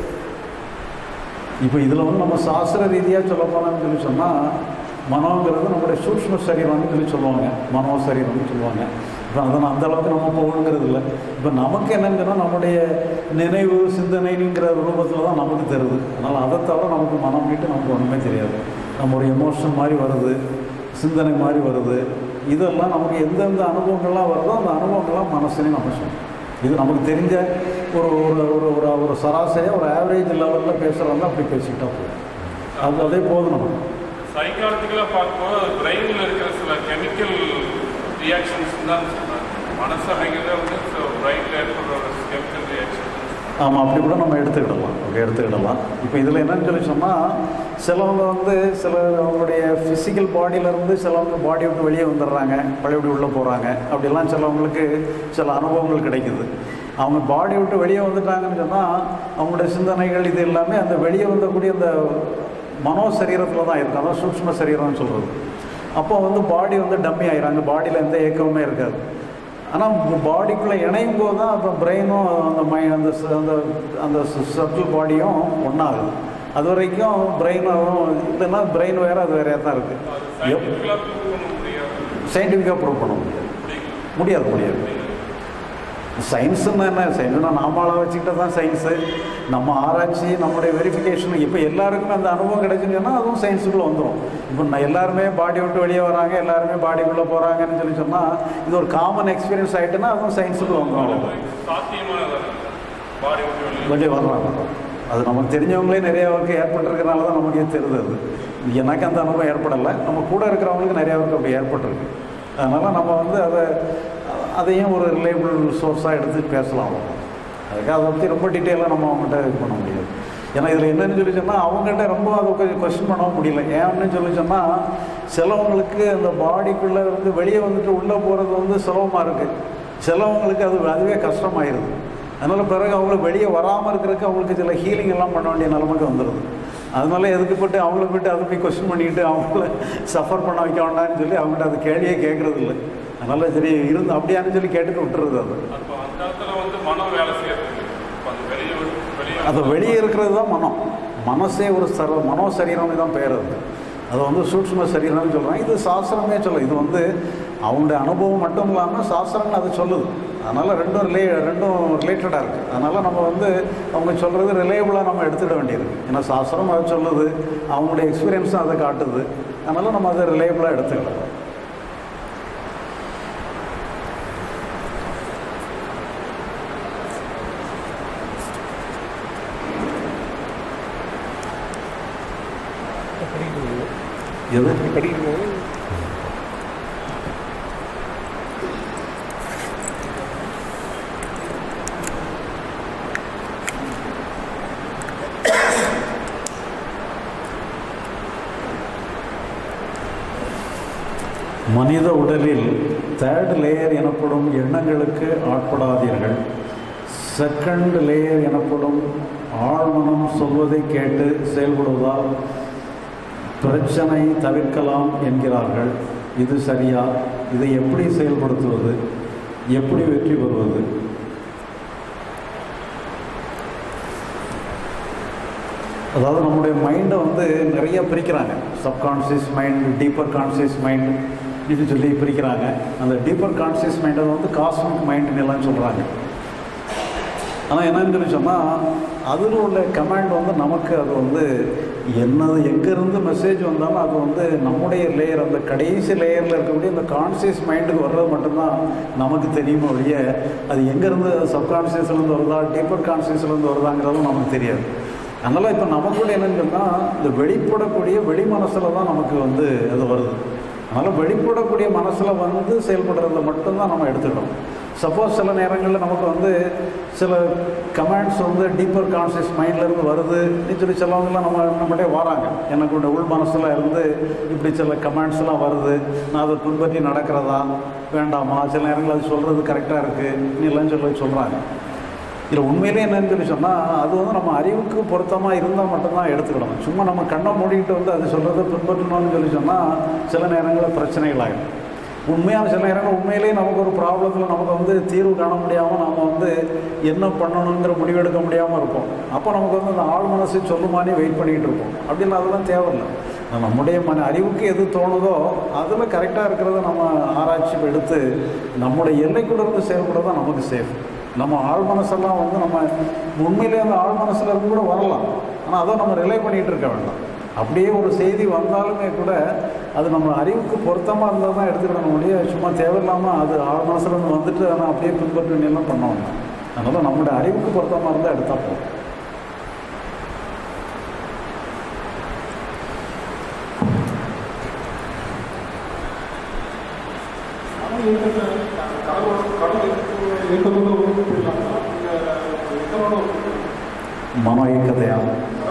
இப்போ இதில் வந்து நம்ம சாஸ்திர ரீதியாக சொல்ல போனோம்னு சொல்லி சொன்னால் மனோங்கிறது நம்முடைய சூக்ஷ்ம சரீரம்னு சொல்லி சொல்லுவாங்க மனோ சரீரம்னு சொல்லுவாங்க இப்போ அதை நான் அந்த அளவுக்கு நம்ம போகணுங்கிறது இல்லை இப்போ நமக்கு என்னங்கன்னா நம்முடைய நினைவு சிந்தனைங்கிற ரூபத்தில் தான் நமக்கு தருது அதனால் அதை தவிர நமக்கு மனம் மீட்டு நமக்கு ஒன்றுமே தெரியாது நம்மளுடைய எமோஷன் மாதிரி வருது சிந்தனை மாதிரி வருது இதெல்லாம் நமக்கு எந்தெந்த அனுபவங்கள்லாம் வருதோ அந்த அனுபவங்கள்லாம் மனசுலேயும் நம்ம சொல்லணும் இது நமக்கு தெரிஞ்ச ஒரு ஒரு ஒரு ஒரு ஒரு சராசரியாக ஒரு ஆவரேஜ் லெவலில் பேசுகிறவங்க அப்படி பேசிக்கிட்டா போதும் அது அதே போதும் நமக்கு சைக்காலஜிக்கலாக பார்க்கும்போது பிரெயினில் இருக்கிற சில கெமிக்கல் ரியாக்ஷன்ஸ் தான் சொல்கிறாங்க மனசு அப்படிங்கிறத வந்து பிரெயினில் ஏற்படுற ஒரு கெமிக்கல் ரியாக்ஷன் ஆமாம் அப்படி கூட நம்ம எடுத்துக்கிடலாம் அப்படி எடுத்துக்கிடலாம் இப்போ இதில் என்னன்னு சொல்லி சொன்னால் சிலவங்க வந்து சில அவங்களுடைய ஃபிசிக்கல் பாடியிலேருந்து சிலவங்க பாடி விட்டு வெளியே வந்துடுறாங்க பழையபடி உள்ளே போகிறாங்க அப்படிலாம் சிலவங்களுக்கு சில அனுபவங்கள் கிடைக்குது அவங்க பாடி விட்டு வெளியே வந்துட்டாங்கன்னு சொன்னால் அவங்களுடைய சிந்தனைகள் இது எல்லாமே அந்த வெளியே வந்தக்கூடிய அந்த மனோ சரீரத்தில் தான் இருக்கும் அதான் சூக்ஷ்ம சரீரம்னு சொல்கிறது அப்போ வந்து பாடி வந்து டம்மி ஆயிரும் அந்த பாடியில் எந்த இயக்கமுமே இருக்காது ஆனால் பாடிக்குள்ளே இணையும் போது தான் அப்போ பிரெயினும் அந்த மை அந்த ச- அந்த அந்த சட்டில் பாடியும் ஒன்றாகுது அது வரைக்கும் பிரெயினும் இல்லைன்னா பிரெயின் வேறு அது வேறையாக தான் இருக்குது சயின்டிஃபிக்கலாக ப்ரூவ் பண்ண முடியாது சயின்டிஃபிக்காக ப்ரூவ் பண்ண முடியாது முடியாது முடியாது சயின்ஸுன்னு என்ன சயின்ஸ்னா நாமால வச்சுக்கிட்ட தான் சயின்ஸு நம்ம ஆராய்ச்சி நம்மளுடைய வெரிஃபிகேஷன் இப்போ எல்லாருக்குமே அந்த அனுபவம் கிடைச்சுன்னா அதுவும் சயின்ஸுக்குள்ளே வந்துடும் இப்போ நான் எல்லாருமே பாடி விட்டு வெளியே வராங்க எல்லாருமே பாடிக்குள்ளே போகிறாங்கன்னு சொல்லி சொன்னால் இது ஒரு காமன் எக்ஸ்பீரியன்ஸ் ஆகிட்டுன்னா அதுவும் சயின்ஸுக்குள்ளே வந்துடும் சாத்தியமானது பாடி விட்டு வெளியே வெளியே வர்றாங்க அது நமக்கு தெரிஞ்சவங்களே நிறையாவுக்கு ஏற்பட்டிருக்கனால தான் நமக்கே தெரியுது அது எனக்கு அந்த அனுபவம் ஏற்படலை நம்ம கூட இருக்கிறவங்களுக்கு நிறையாவுக்கு அப்படி ஏற்பட்டிருக்கு அதனால் நம்ம வந்து அதை அதையும் ஒரு ரிலேபிள் சோர்ஸாக எடுத்து பேசலாம் அவ்வளவுதான். அதுக்கு அதை பற்றி ரொம்ப டீட்டெயிலாக நம்ம அவங்ககிட்ட இது பண்ண முடியாது ஏன்னா இதில் என்னன்னு சொல்லி சொன்னால் அவங்ககிட்ட ரொம்ப அதை கொஞ்சம் கொஸ்டின் பண்ணவும் முடியல ஏன்னு சொல்லி சொன்னால் சிலவங்களுக்கு அந்த பாடிக்குள்ளே இருந்து வெளியே வந்துட்டு உள்ளே போகிறது வந்து சுலபமாக இருக்குது சிலவங்களுக்கு அது அதுவே கஷ்டமாயிருது அதனால் பிறகு அவங்கள வெளியே வராமல் இருக்கிறதுக்கு அவங்களுக்கு சில ஹீலிங் எல்லாம் பண்ண வேண்டிய நிலைமைக்கு வந்துடுது அதனால எதுக்கு போட்டு அவங்கள போட்டு அதை போய் கொஸ்டின் பண்ணிக்கிட்டு அவங்கள சஃபர் பண்ண வைக்க வேண்டாம்னு சொல்லி அவங்ககிட்ட அது கேள்வியே கேட்கறது இல்லை அதனால சரி இருந்து அப்படியான்னு சொல்லி கேட்டுட்டு விட்டுறது அது அப்போ அந்த இடத்துல வந்து மனம் வேலை செய்யறது இப்போ அந்த வெளியே வெளியே அது வெளியே இருக்கிறது தான் மனம் மனசே ஒரு சர்வ மனோ சரீரம்னு தான் பேர் அது அது வந்து சூட்சும சரீரம்னு சொல்கிறாங்க இது சாஸ்திரமே சொல்லுது இது வந்து அவங்களுடைய அனுபவம் மட்டும் இல்லாமல் சாஸ்திரங்கள் அது சொல்லுது அதனால் ரெண்டும் ரிலே ரெண்டும் ரிலேட்டடாக இருக்குது அதனால் நம்ம வந்து அவங்க சொல்கிறது ரிலேபிளாக நம்ம எடுத்துட வேண்டியிருக்கு ஏன்னா சாஸ்திரம் அதை சொல்லுது அவங்களுடைய எக்ஸ்பீரியன்ஸும் அதை காட்டுது அதனால் நம்ம அதை ரிலேபிளாக எடுத்துக்கலாம் எது மனித உடலில் தேர்ட் லேயர் எனப்படும் எண்ணங்களுக்கு ஆட்படாதீர்கள் செகண்ட் லேயர் எனப்படும் ஆழ்மனம் சொல்வதை கேட்டு செயல்படுவதால் பிரச்சனை தவிர்க்கலாம் என்கிறார்கள் இது சரியா இதை எப்படி செயல்படுத்துவது எப்படி வெற்றி பெறுவது அதாவது நம்முடைய மைண்டை வந்து நிறைய பிரிக்கிறாங்க subconscious mind deeper conscious mind இப்படின்னு சொல்லி பிரிக்கிறாங்க அந்த டீப்பர் கான்ஷியஸ் மைண்டை வந்து காஸ்மிக் மைண்டுன்னு எல்லாம் சொல்கிறாங்க ஆனால் என்னன்னு சொல்லி சொன்னால் அதில் உள்ள கமாண்ட் வந்து நமக்கு அது வந்து என்னது எங்கேருந்து மெசேஜ் வந்தாலும் அது வந்து நம்முடைய லேயர் அந்த கடைசி லேயரில் இருக்கக்கூடிய அந்த கான்சியஸ் மைண்டுக்கு வர்றது மட்டும்தான் நமக்கு தெரியுமோ ஒழிய அது எங்கேருந்து சப்கான்ஷியஸ்லேருந்து வருதா டீப்பர் கான்சியஸ்லேருந்து வருதாங்கிறதும் நமக்கு தெரியாது அதனால் இப்போ நமக்குள்ள என்னன்னு சொன்னால் இந்த வெளிப்படக்கூடிய வெளி மனசில் தான் நமக்கு வந்து அது வருது அதனால் வெளிப்படக்கூடிய மனசில் வந்து செயல்படுறதுல மட்டும்தான் நம்ம எடுத்துக்கணும் சப்போஸ் சில நேரங்களில் நமக்கு வந்து சில கமெண்ட்ஸ் வந்து டீப்பர் கான்சியஸ் மைண்ட்லேருந்து வருது சொல்லி சிலவங்களாம் நம்ம நம்மகிட்டே வராங்க எனக்கு இந்த உள் மனசில் இருந்து இப்படி சில கமெண்ட்ஸ்லாம் வருது நான் அதை பின்பற்றி நடக்கிறதா வேண்டாமா சில நேரங்களில் அது சொல்கிறது கரெக்டாக இருக்குது நீ எல்லாம் சொல்லி சொல்கிறாங்க இதில் உண்மையிலே என்னன்னு சொல்லி சொன்னால் அது வந்து நம்ம அறிவுக்கு பொருத்தமாக இருந்தால் மட்டும்தான் எடுத்துக்கிடணும் சும்மா நம்ம கண்ணை மூடிட்டு வந்து அது சொல்கிறத பின்பற்றணும்னு சொல்லி சொன்னால் சில நேரங்களில் பிரச்சனைகள் ஆகிடும் உண்மையான சில நேரங்கள் உண்மையிலேயே நமக்கு ஒரு ப்ராப்ளத்தில் நமக்கு வந்து தீர்வு காண முடியாமல் நம்ம வந்து என்ன பண்ணணுங்கிற முடிவெடுக்க முடியாமல் இருப்போம் அப்போ நமக்கு வந்து அந்த ஆள் மனசு சொல்லுமானே வெயிட் பண்ணிகிட்டு இருப்போம் அப்படின்னு அதெல்லாம் தேவையில்லை நம்முடைய மன அறிவுக்கு எது தோணுதோ அதில் கரெக்டாக இருக்கிறத நம்ம ஆராய்ச்சி எடுத்து நம்முடைய எல்லைக்குள்ள இருந்து செயல்படுறது தான் நமக்கு சேஃப் நம்ம ஆள் மனசெல்லாம் வந்து நம்ம உண்மையிலே அந்த ஆள் மனசுல இருந்து கூட வரலாம் ஆனால் அதை நம்ம ரிலே பண்ணிகிட்டு இருக்க வேண்டாம் அப்படியே ஒரு செய்தி வந்தாலுமே கூட அது நம்ம அறிவுக்கு பொருத்தமாக இருந்தால் தான் எடுத்துக்கிடணும் முடிய சும்மா தேவையில்லாமல் அது ஆள் மனசுல இருந்து வந்துட்டு ஆனால் அப்படியே பின்பற்ற வேண்டியெல்லாம் பண்ண வேண்டாம் அதனால் நம்மளுடைய அறிவுக்கு பொருத்தமாக இருந்தால் எடுத்தால் போதும் மன இயக்கத்தையாக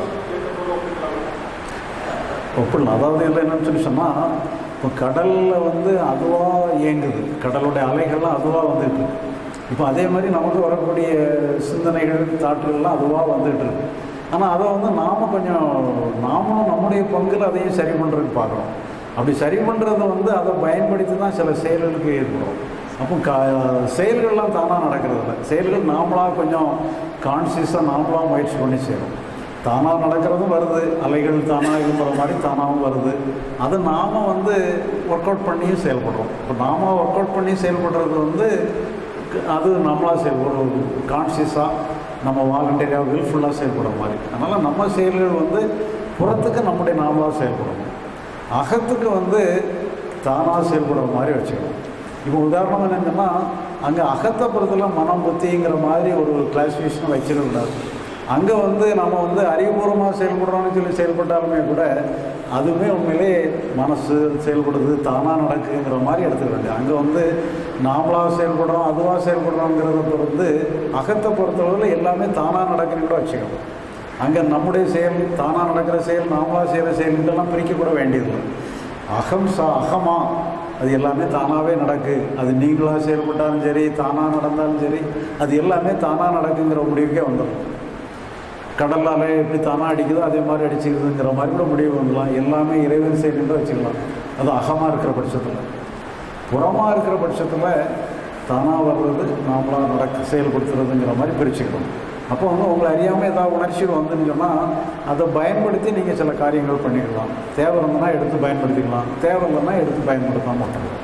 ஒப்பிடலாம் அதாவது இல்லை என்னன்னு சொல்லி சொன்னால் இப்போ கடலில் வந்து அதுவாக இயங்குது கடலுடைய அலைகள்லாம் அதுவாக வந்துட்டு இருக்கு இப்போ அதே மாதிரி நமக்கு வரக்கூடிய சிந்தனைகள் தாட்டுகள்லாம் அதுவாக வந்துட்டு இருக்கு ஆனால் அதை வந்து நாம் கொஞ்சம் நாமளும் நம்முடைய பங்கில் அதையும் சரி பண்ணுறதுக்கு பார்க்குறோம் அப்படி சரி பண்ணுறதை வந்து அதை பயன்படுத்தி தான் சில செயல்களுக்கு ஏற்படும் அப்போ கா செயல்கள்லாம் தானாக நடக்கிறது இல்லை செயல்கள் நாமளாக கொஞ்சம் கான்சியஸாக நாமளாக முயற்சி பண்ணி செய்கிறோம் தானாக நடக்கிறதும் வருது அலைகள் தானாக இருக்கிற மாதிரி தானாகவும் வருது அதை நாம் வந்து ஒர்க் அவுட் பண்ணியும் செயல்படுறோம் இப்போ நாம் ஒர்க் அவுட் பண்ணி செயல்படுறது வந்து க- அது நம்மளாக செயல் ஒரு கான்சியஸாக நம்ம வாலண்டியராக வில்ஃபுல்லாக செயல்படுற மாதிரி அதனால் நம்ம செயல்கள் வந்து புறத்துக்கு நம்முடைய நாமளாக செயல்படணும் அகத்துக்கு வந்து தானாக செயல்படுற மாதிரி வச்சுக்கணும் இப்போ உதாரணம் என்னங்கன்னா அங்கே அகத்தை பொறுத்தல மனம் புத்திங்கிற மாதிரி ஒரு கிளாசிஃபிகேஷன் வச்சிடக்கூடாது அங்கே வந்து நம்ம வந்து அறிவுபூர்வமாக செயல்படுறோம்னு சொல்லி செயல்பட்டாலுமே கூட அதுவுமே உண்மையிலே மனசு செயல்படுது தானாக நடக்குங்கிற மாதிரி எடுத்துக்க வேண்டியது அங்கே வந்து நாமளாக செயல்படுறோம் அதுவாக செயல்படுறோங்கிறத பொறுத்து அகத்தை பொறுத்தளவில் எல்லாமே தானாக நடக்குன்னு கூட வச்சுக்கணும் அங்கே நம்முடைய செயல் தானாக நடக்கிற செயல் நாமளாக செய்கிற செயல்களெல்லாம் பிரிக்கக்கூட வேண்டியதில்லை அகம் சா அகமா அது எல்லாமே தானாகவே நடக்கு அது நீங்களாக செயல்பட்டாலும் சரி தானாக நடந்தாலும் சரி அது எல்லாமே தானாக நடக்குங்கிற முடிவுக்கே வந்துடும் கடல் அலை எப்படி தானாக அடிக்குதோ அதே மாதிரி அடிச்சுக்குதுங்கிற மாதிரி கூட முடிவு வந்துடலாம் எல்லாமே இறைவன் செயல்னு வச்சுக்கலாம் அது அகமாக இருக்கிற பட்சத்தில் புறமாக இருக்கிற பட்சத்தில் தானாக வர்றது நாமளாக நடக்க செயல்படுத்துறதுங்கிற மாதிரி பிரிச்சுக்கணும் அப்போ வந்து உங்களை அறியாமல் ஏதாவது உணர்ச்சிகள் வந்துன்னு சொன்னால் அதை பயன்படுத்தி நீங்கள் சில காரியங்கள் பண்ணிக்கலாம் தேவை இருந்ததுன்னா எடுத்து பயன்படுத்திக்கலாம் தேவை இல்லைன்னா எடுத்து பயன்படுத்தாம மாட்டோம்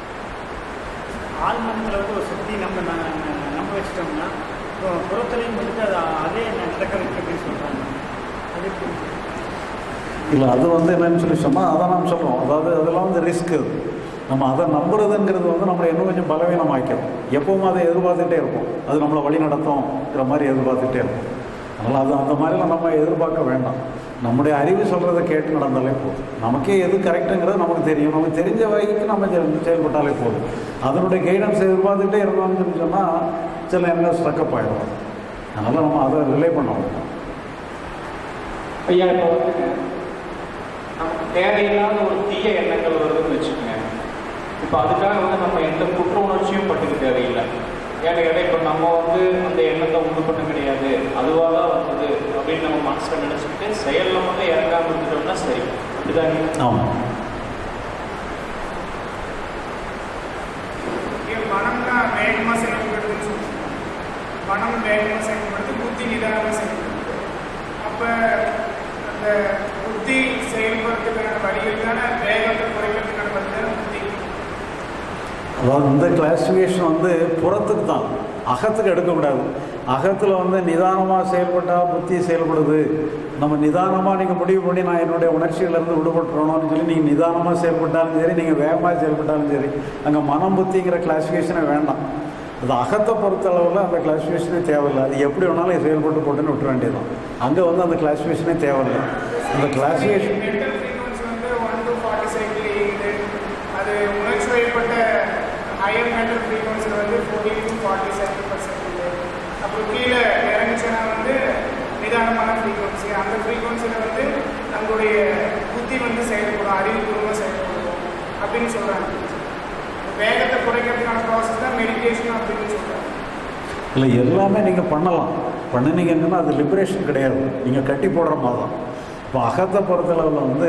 ஆழ்மனத்தில் வந்து ஒரு சுற்றி நம்ம ந- ந- நம்ப வச்சிட்டோம்னா இப்போ புறத்துலையும் வந்துட்டு அது அதே நடக்கிறதுக்கு அப்படின்னு சொல்கிறாங்க அது எப்படி? இல்லை அது வந்து என்னன்னு சொல்லி சொன்னால் அதை நாம் சொல்கிறோம் அதாவது அதெல்லாம் வந்து ரிஸ்க் நம்ம அதை நம்புறதுங்கிறது வந்து நம்மளை இன்னும் கொஞ்சம் பலவீனமாக்கிறோம் எப்பவும் அதை எதிர்பார்த்துட்டே இருப்போம் அது நம்மளை வழி நடத்தும்ங்கிற மாதிரி எதிர்பார்த்துட்டே இருப்போம் அதனால் அது அந்த மாதிரிலாம் நம்ம எதிர்பார்க்க வேண்டாம் நம்முடைய அறிவு சொல்கிறத கேட்டு நடந்தாலே போதும் நமக்கே எது கரெக்டுங்கிறது நமக்கு தெரியும் நமக்கு தெரிஞ்ச வரைக்கும் நம்ம செ- செயல்பட்டாலே போதும் அதனுடைய கைடன்ஸ் எதிர்பார்த்துட்டே இருந்தோம்னு சொல்லி சொன்னால் சில நேரங்கள் ஸ்ட்ரக்கப் ஆகிடும் அதனால் நம்ம அதை ரிலே பண்ண வேண்டாம் ஐயா இப்போ வந்து நமக்கு தேவையில்லாத ஒரு தீய எண்ணங்கள் வருதுன்னு வச்சுக்கோங்க இப்போ அதுக்காக வந்து நம்ம எந்த குற்ற உணர்ச்சியும் பட்டுக்க தேவையில்லை ஏன்னா கேட்டால் இப்போ நம்ம வந்து அந்த எண்ணத்தை உண்டு பண்ண கிடையாது அதுவாக தான் வந்தது அப்படின்னு நம்ம மனசில் நினச்சிக்கிட்டு செயலில் மட்டும் இறங்காம இருந்துட்டோம்னா சரி அப்படிதாங்க ஆமாம் இங்கே மனம்னா வேகமாக செயல்படுதுன்னு சொல்லுவோம் மனம் வேகமாக செயல்படுது புத்தி நிதானமாக செயல்படுது அப்போ அந்த புத்தி செயல்படுறதுக்கான வழிகள் தானே வேகத்தை குறைக்கிறதுக்கான வழி தானே புத்தி அதாவது இந்த கிளாசிஃபிகேஷன் வந்து புறத்துக்கு தான் அகத்துக்கு எடுக்கக்கூடாது அகத்தில் வந்து நிதானமாக செயல்பட்டால் புத்தி செயல்படுது நம்ம நிதானமாக நீங்கள் முடிவு பண்ணி நான் என்னுடைய உணர்ச்சியிலேருந்து விடுபட்டுறணும்னு சொல்லி நீங்கள் நிதானமாக செயல்பட்டாலும் சரி நீங்கள் வேகமாக செயல்பட்டாலும் சரி அங்கே மனம் புத்திங்கிற கிளாசிஃபிகேஷனே வேண்டாம் அது அகத்தை பொறுத்தளவில் அந்த கிளாசிஃபிகேஷனே தேவையில்லை அது எப்படி வேணாலும் செயல்பட்டு போட்டுன்னு விட்டுற வேண்டியதுதான் அங்கே வந்து அந்த கிளாசிஃபிகேஷனே தேவையில்லை அந்த கிளாசிஃபிகேஷன் மென்டல் ஃப்ரீக்வன்சி வந்து ஒன் டு ஃபார்ட்டி சைக்கிள் இயங்குது அது உணர்ச்சி வயப்பட்ட ஹையர் மென்டல் ஃப்ரீக்வன்சியில் வந்து fourteen to forty cycle per second அப்புறம் கீழே இறங்குச்சுன்னா வந்து நிதானமான ஃப்ரீக்வன்சி அந்த ஃப்ரீக்வன்சியில் வந்து நம்மளுடைய புத்தி வந்து செயல்படும் அறிவுபூர்வமாக செயல்படும் அப்படின்னு சொல்கிறாங்க வேகத்தை குறைக்கிறதுக்கான ப்ராசஸ் தான் மெடிடேஷன் அப்படின்னு சொல்கிறாங்க இல்லை எல்லாமே நீங்கள் பண்ணலாம் பண்ணினீங்கன்னா அது லிபரேஷன் கிடையாது நீங்கள் கட்டி போடுற மாதிரி தான் இப்போ அகத்தை பொறுத்தளவில் வந்து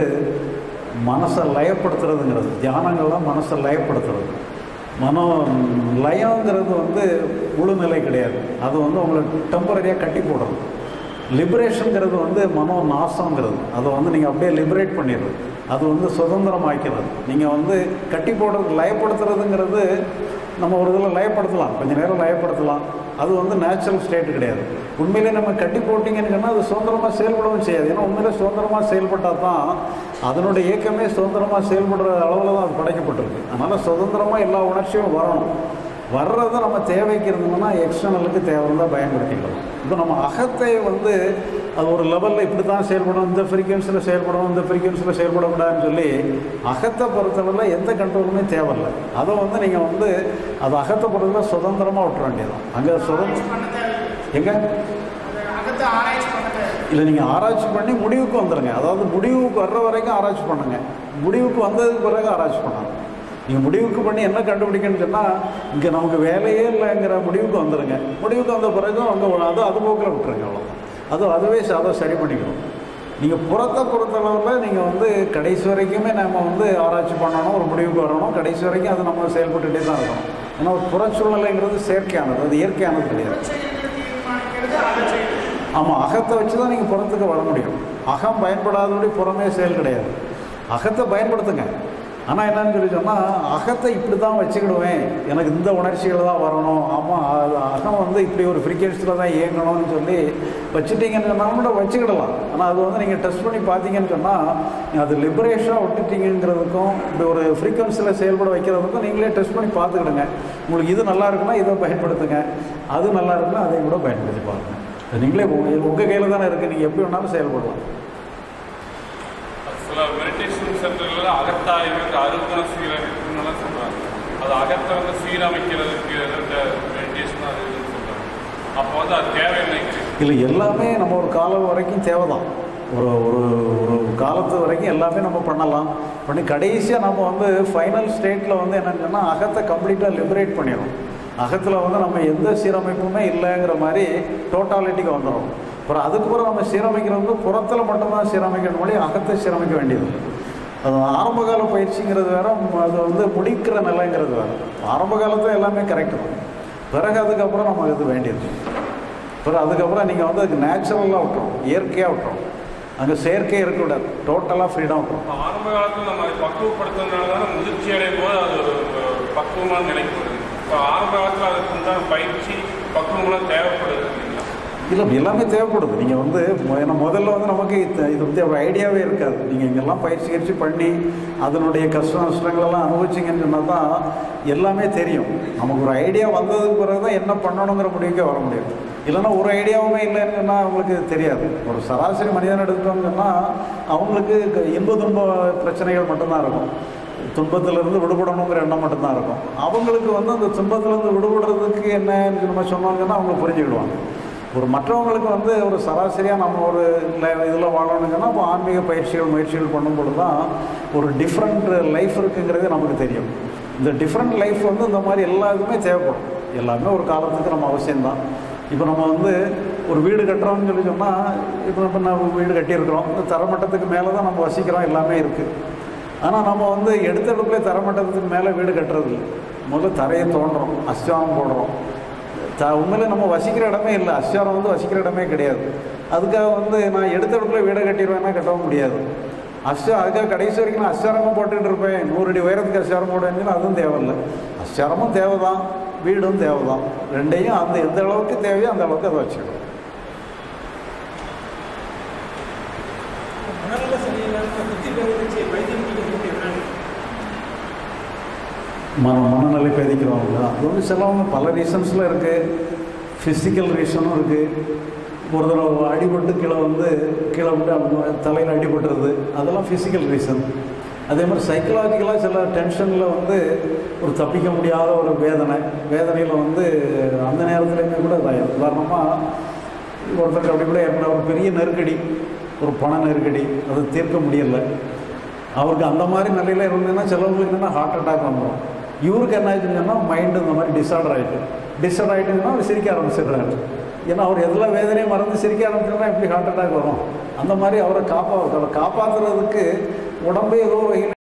மனசை லயப்படுத்துறதுங்கிறது தியானங்கள்லாம் மனசை லயப்படுத்துறது மனம் லயங்கிறது வந்து முழு நிலை கிடையாது அது வந்து உங்களை டெம்பரரியாக கட்டி போடுறது லிபரேஷனுங்கிறது வந்து மனோ நாசங்கிறது அதை வந்து நீங்கள் அப்படியே லிபரேட் பண்ணிடுறது அது வந்து சுதந்திரமாக்கிறது நீங்கள் வந்து கட்டி போடுறது லயப்படுத்துறதுங்கிறது நம்ம ஒரு இதில் லயப்படுத்தலாம் கொஞ்ச நேரம் லயப்படுத்தலாம் அது வந்து நேச்சுரல் ஸ்டேட் கிடையாது உண்மையிலே நம்ம கட்டி போட்டிங்கன்னு சொன்னால் அது சுதந்திரமாக செயல்படவும் செய்யாது ஏன்னா உண்மையிலே சுதந்திரமாக செயல்பட்டால் தான் அதனுடைய இயக்கமே சுதந்திரமாக செயல்படுற அளவில் தான் அது படைக்கப்பட்டிருக்கு அதனால் சுதந்திரமாக எல்லா உணர்ச்சியும் வரணும் வர்றதை நம்ம தேவைக்கு இருந்தோம்னா எக்ஸ்டர்னலுக்கு தேவை இருந்தால் பயன்படுத்திக்கலாம் இப்போ நம்ம அகத்தை வந்து அது ஒரு லெவலில் இப்படி தான் செயல்படும் இந்த ஃப்ரீக்வன்சியில் செயல்படும் இந்த ஃப்ரீக்வன்சியில் செயல்படக்கூடாதுன்னு சொல்லி அகத்தை பொறுத்தவரை எந்த கண்ட்ரோலுமே தேவையில்லை அதை வந்து நீங்கள் வந்து அது அகத்தை பொறுத்தவரை சுதந்திரமாக விட்டுற வேண்டியதான் அங்கே சுதந்திரம் பண்ண தேவையில்லை எங்கே அந்த அகத்தை ஆராய்ச்சி பண்ண தேவை இல்லை நீங்கள் ஆராய்ச்சி பண்ணி முடிவுக்கு வந்துடுங்க அதாவது முடிவுக்கு வர்ற வரைக்கும் ஆராய்ச்சி பண்ணுங்க முடிவுக்கு வந்ததுக்கு பிறகு ஆராய்ச்சி பண்ணாங்க நீங்கள் முடிவுக்கு பண்ணி என்ன கண்டுபிடிக்கணும்னு சொன்னால் இங்கே நமக்கு வேலையே இல்லைங்கிற முடிவுக்கு வந்துடுங்க முடிவுக்கு வந்த பிறகு அவங்க அது அது போக்கில் விட்டுருங்க அவ்வளோதான் அது அதுவே அதை சரி பண்ணிக்கணும் நீங்கள் புறத்தை பொறுத்தளவில் நீங்கள் வந்து கடைசி வரைக்குமே நம்ம வந்து ஆராய்ச்சி பண்ணணும் ஒரு முடிவுக்கு வரணும் கடைசி வரைக்கும் அது நம்ம செயல்பட்டுகிட்டே தான் இருக்கணும் ஏன்னா ஒரு புறச்சூழ்நிலைங்கிறது செயற்கையானது அது இயற்கையானது கிடையாது செயல்களை தீர்மானிக்கிறது அகச்செயல் ஆமாம் அகத்தை வச்சு தான் நீங்கள் புறத்துக்கு வர முடியும் அகம் பயன்படாதபடி புறமே செயல் கிடையாது அகத்தை பயன்படுத்துங்க ஆனால் என்னன்னு சொல்லி சொன்னால் அகத்தை இப்படி தான் வச்சுக்கிடுவேன் எனக்கு இந்த உணர்ச்சிகள் தான் வரணும் ஆமாம் அது அகம் வந்து இப்படி ஒரு ஃப்ரீக்வன்சியில் தான் இயங்கணும்னு சொல்லி வச்சுட்டீங்கன்னு சொன்னால் கூட வச்சுக்கிடலாம் ஆனால் அது வந்து நீங்கள் டெஸ்ட் பண்ணி பார்த்தீங்கன்னு சொன்னால் அது லிபரேஷனாக விட்டுட்டீங்கிறதுக்கும் இப்படி ஒரு ஃப்ரீக்வன்சியில் செயல்பட வைக்கிறதுக்கும் நீங்களே டெஸ்ட் பண்ணி பார்த்துக்கிடுங்க உங்களுக்கு இது நல்லா இருக்குன்னா இதை பயன்படுத்துங்க அது நல்லா இருக்குன்னா அதை கூட பயன்படுத்தி பாருங்க அது நீங்களே உங்கள் கையில் தானே இருக்குது நீங்கள் எப்படி வேணாலும் செயல்படலாம் சில மெடிடேஷன் சென்டர்ல அகத்தாய்வு அறுகுண சீரமைப்புன்னு சொல்றாங்க அது அகத்தை வந்து சீரமைக்கிறதுக்கு இந்த மெடிடேஷன் அது இதுன்னு சொல்றாங்க அப்போ வந்து அது தேவையில்லை இல்லை எல்லாமே நம்ம ஒரு காலம் வரைக்கும் தேவை தான் ஒரு ஒரு ஒரு காலத்து வரைக்கும் எல்லாமே நம்ம பண்ணலாம் பண்ணி கடைசியாக நம்ம வந்து ஃபைனல் ஸ்டேட்டில் வந்து என்னன்னு சொன்னால் அகத்தை கம்ப்ளீட்டாக லிபரேட் பண்ணிடும் அகத்தில் வந்து நம்ம எந்த சீரமைப்புமே இல்லைங்கிற மாதிரி டோட்டாலிட்டிக்கு வந்துடும் அப்புறம் அதுக்கப்புறம் நம்ம சீரமைக்கிறது வந்து புறத்தில் மட்டும்தான் சீரமைக்கணும் மொழி அகத்தை சீரமைக்க வேண்டியது அது ஆரம்பகால பயிற்சிங்கிறது வேற ம- அது வந்து முடிக்கிற நிலைங்கிறது வேற ஆரம்ப காலத்தில் எல்லாமே கரெக்டு தான் பிறகு அதுக்கப்புறம் நமக்கு இது வேண்டியது அப்புறம் அதுக்கப்புறம் நீங்கள் வந்து அதுக்கு நேச்சுரலாக விட்டுரும் இயற்கையாக விட்டுரும் அங்கே செயற்கை இருக்கக்கூடாது டோட்டலாக ஃப்ரீடம் விட்டுரும் இப்போ ஆரம்ப காலத்தில் நம்ம அதை பக்குவப்படுத்துறதுனால தானே முதிர்ச்சி அடையும் போது அது ஒரு ஒரு பக்குவமான நிலைக்கு வருது இப்போ ஆரம்ப காலத்தில் அதுக்கு உண்டான பயிற்சி பக்குவம்லாம் தேவைப்படுது இல்லைங்களா இல்லை எல்லாமே தேவைப்படுது நீங்கள் வந்து மொ- ஏன்னா முதல்ல வந்து நமக்கு இது இதை பற்றி ஒரு ஐடியாவே இருக்காது நீங்கள் இங்கெல்லாம் பயிற்சி கிரிச்சு பண்ணி அதனுடைய கஷ்ட நஷ்டங்களெல்லாம் அனுபவிச்சிங்கன்னு சொன்னால் தான் எல்லாமே தெரியும் நமக்கு ஒரு ஐடியா வந்ததுக்கு பிறகு தான் என்ன பண்ணணுங்கிற முடிவுக்கே வர முடியும் இல்லைன்னா ஒரு ஐடியாவுமே இல்லைன்னு சொன்னால் அவங்களுக்கு தெரியாது ஒரு சராசரி மனிதன் எடுத்துட்டோம்னு சொன்னால் அவங்களுக்கு க- இன்ப துன்ப பிரச்சனைகள் மட்டும்தான் இருக்கும் துன்பத்திலிருந்து விடுபடணுங்கிற எண்ணம் மட்டும்தான் இருக்கும் அவங்களுக்கு வந்து அந்த துன்பத்திலிருந்து விடுபடுறதுக்கு என்னன்னு நம்ம சொன்னாங்கன்னா அவங்க புரிஞ்சுக்கிடுவாங்க ஒரு மற்றவங்களுக்கு வந்து ஒரு சராசரியாக நம்ம ஒரு இதில் வாழணுங்கன்னா அப்போ ஆன்மீக பயிற்சிகள் முயற்சிகள் பண்ணும்பொழுது தான் ஒரு டிஃப்ரெண்ட் லைஃப் இருக்குங்கிறதே நமக்கு தெரியும் இந்த டிஃப்ரெண்ட் லைஃப் வந்து இந்த மாதிரி எல்லா இதுவுமே தேவைப்படும் எல்லாமே ஒரு காலத்துக்கு நம்ம அவசியம்தான் இப்போ நம்ம வந்து ஒரு வீடு கட்டுறோம்னு சொல்லி சொன்னால் இப்போ இப்போ நம்ம வீடு கட்டியிருக்கிறோம் இந்த தரமட்டத்துக்கு மேலே தான் நம்ம வசிக்கிறோம் எல்லாமே இருக்குது ஆனால் நம்ம வந்து எடுத்த இடத்துல தரமட்டத்துக்கு மேலே வீடு கட்டுறது இல்லை முதல்ல தரையை தோண்டுறோம் அஸ்திவாரம் போடுறோம் த உண்மையிலே நம்ம வசிக்கிற இடமே இல்லை அஸ்திவாரம் வந்து வசிக்கிற இடமே கிடையாது அதுக்காக வந்து நான் எடுத்த இடத்துல வீடை கட்டிடுவேன்னா கட்டவும் முடியாது அஸ்திவா அதுக்காக கடைசி வரைக்கும் நான் அஸ்திவாரமும் போட்டுட்டு இருப்பேன் நூறு அடி உயரத்துக்கு அஸ்திவாரம் போடுவேன்னு அதுவும் தேவையில்லை அஸ்திவாரமும் தேவை தான் வீடும் தேவை தான் ரெண்டையும் அந்த எந்த அளவுக்கு தேவையோ அந்த அளவுக்கு அதை வச்சுக்கணும் மனநல சரியில்லாமல் புத்தி வச்சு வைத்தியம் பண்ணிக்கிறது எப்படி மன மனநிலை பேதிக்கிறவங்க அது வந்து சிலவங்க பல ரீசன்ஸில் இருக்குது ஃபிசிக்கல் ரீசனும் இருக்குது ஒரு தடவை அடிபட்டு கீழே வந்து கீழே விட்டு தலையில் அடிபட்டுறது அதெல்லாம் ஃபிசிக்கல் ரீசன் அதே மாதிரி சைக்கலாஜிக்கலாக சில டென்ஷனில் வந்து ஒரு தப்பிக்க முடியாத ஒரு வேதனை வேதனையில் வந்து அந்த நேரத்துலையுமே கூட இதாயிரும் உதாரணமாக ஒருத்தருக்கு அப்படி கூட ஏற்பட ஒரு பெரிய நெருக்கடி ஒரு பண நெருக்கடி அது தீர்க்க முடியலை அவருக்கு அந்த மாதிரி நிலையில் இருந்ததுன்னா சிலவங்களுக்கு என்னென்னா ஹார்ட் அட்டாக் வந்துடும் இவருக்கு என்ன ஆச்சுன்னா மைண்டு இந்த மாதிரி டிஸார்டர் ஆகிட்டு டிஸ்டர்ப் ஆகிட்டுன்னா அவர் சிரிக்க ஆரம்பிச்சிடுறாரு ஏன்னா அவர் எல்லா வேதனையும் மறந்து சிரிக்க ஆரம்பிச்சிருந்தா எப்படி ஹார்ட் அட்டாக் வரும் அந்த மாதிரி அவரை காப்பா அவரை காப்பாற்றுறதுக்கு உடம்பே ஏதோ ஒரு வகையில்